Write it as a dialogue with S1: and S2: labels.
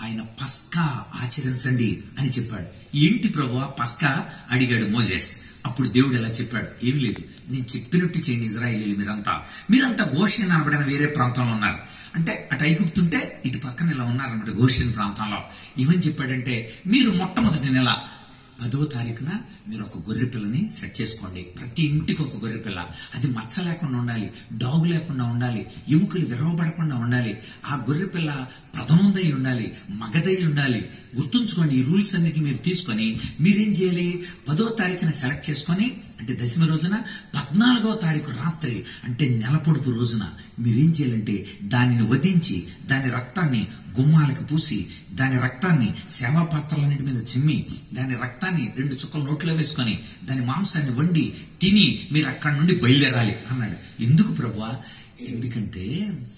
S1: ఆయన పస్కా ఆచరించండి అని చెప్పాడు ఏంటి ప్రభు పస్కా అడిగాడు మోజెస్ అప్పుడు దేవుడు ఎలా చెప్పాడు ఏం లేదు నేను చెప్పినట్టు చేయండి ఇజ్రాయేలీలు మీరంతా మీరంతా గోషన్ అనబడిన వేరే ప్రాంతంలో ఉన్నారు అంటే అటు ఐగుప్తుంటే ఇటు పక్కన ఇలా ఉన్నారన్నమాట గోషన్ ప్రాంతంలో ఏమని చెప్పాడంటే మీరు మొట్టమొదటి నెల పదో తారీఖున మీరు ఒక గొర్రె పిల్లని సెట్ చేసుకోండి ప్రతి ఇంటికి ఒక గొర్రె పిల్ల అది మచ్చ లేకుండా ఉండాలి డాగు లేకుండా ఉండాలి ఎముకలు విరవబడకుండా ఉండాలి ఆ గొర్రె పిల్ల ప్రథమందై ఉండాలి మగదై ఉండాలి గుర్తుంచుకోండి ఈ రూల్స్ అన్నిటి మీరు తీసుకొని మీరేం చేయాలి పదో తారీఖున సెలెక్ట్ చేసుకొని అంటే దశమి రోజున పద్నాలుగవ తారీఖు రాత్రి అంటే నెల పొడుపు రోజున మీరేం చేయాలంటే దానిని వధించి దాని రక్తాన్ని గుమ్మాలకు పూసి దాని రక్తాన్ని సేవా పాత్రలన్నిటి మీద చిమ్మి దాని రక్తాన్ని రెండు చుక్కలు నోట్లో వేసుకొని దాని మాంసాన్ని వండి తిని మీరు అక్కడి నుండి బయలుదేరాలి అన్నాడు ఎందుకు ప్రభువా ఎందుకంటే